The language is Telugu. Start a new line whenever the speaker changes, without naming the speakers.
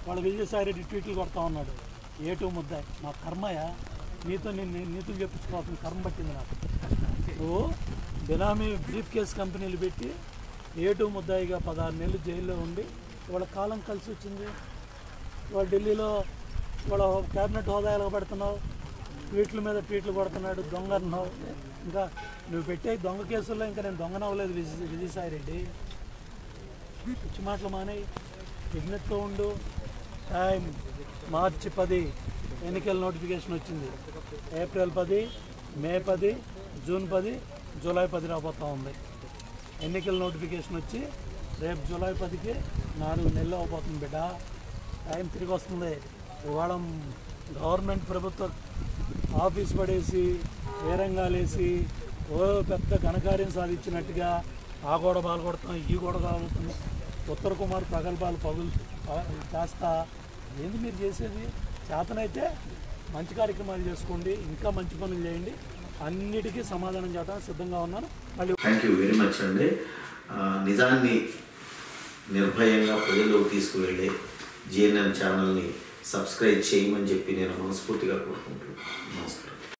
వాళ్ళ విజయసాయి రెడ్డి ట్వీట్లు కొడతా ఉన్నాడు ఏ టూ ముద్దాయి నా కర్మయ నీతో నేను నీతులు చెప్పించుకోవాల్సిన కర్మ పట్టింది నాకు నువ్వు బినామీ బ్రీఫ్ కేస్ కంపెనీలు పెట్టి ఏ టూ ముద్దాయిగా పదహారు నెలలు జైల్లో ఉండి వాళ్ళ కాలం కలిసి వచ్చింది ఇవాళ ఢిల్లీలో ఇవాళ క్యాబినెట్ హోదా ఎలా పెడుతున్నావు ట్వీట్ల మీద ట్వీట్లు పడుతున్నాడు దొంగ అన్నావు ఇంకా నువ్వు పెట్టే దొంగ కేసుల్లో ఇంకా నేను దొంగనవ్వలేదు విజయ్ విజయసాయి రెడ్డి పిచ్చి మాటలు మానే విజ్ఞతతో ఉండు టైం మార్చి పది ఎన్నికల నోటిఫికేషన్ వచ్చింది ఏప్రిల్ పది మే పది జూన్ పది జూలై పది రాబోతూ ఉంది ఎన్నికల నోటిఫికేషన్ వచ్చి రేపు జూలై పదికి నాలుగు నెలలు అవబోతుంది బిడ్డ టైం తిరిగి వస్తుంది ఇవాళ గవర్నమెంట్ ప్రభుత్వ ఆఫీస్ పడేసి వేరంగాలేసి ఓ పెద్ద ఘనకార్యం సాధించినట్టుగా ఆ గోడ బాలు కొడతాం ఈ గోడ బాగుతుంది ఉత్తర కుమార్ ప్రగల్భాలు పగులు ప- కాస్త ఏంది మీరు చేసేది చేతనైతే మంచి కార్యక్రమాలు చేసుకోండి ఇంకా మంచి పనులు చేయండి అన్నిటికీ సమాధానం చేయడానికి సిద్ధంగా ఉన్నాను మళ్ళీ
థ్యాంక్ యూ వెరీ మచ్ అండి ఆ, నిజాన్ని నిర్భయంగా ప్రజల్లోకి తీసుకువెళ్ళే జిఎన్ఎన్ ఛానల్ని సబ్స్క్రైబ్ చేయమని చెప్పి నేను మనస్ఫూర్తిగా కోరుకుంటున్నాను నమస్కారం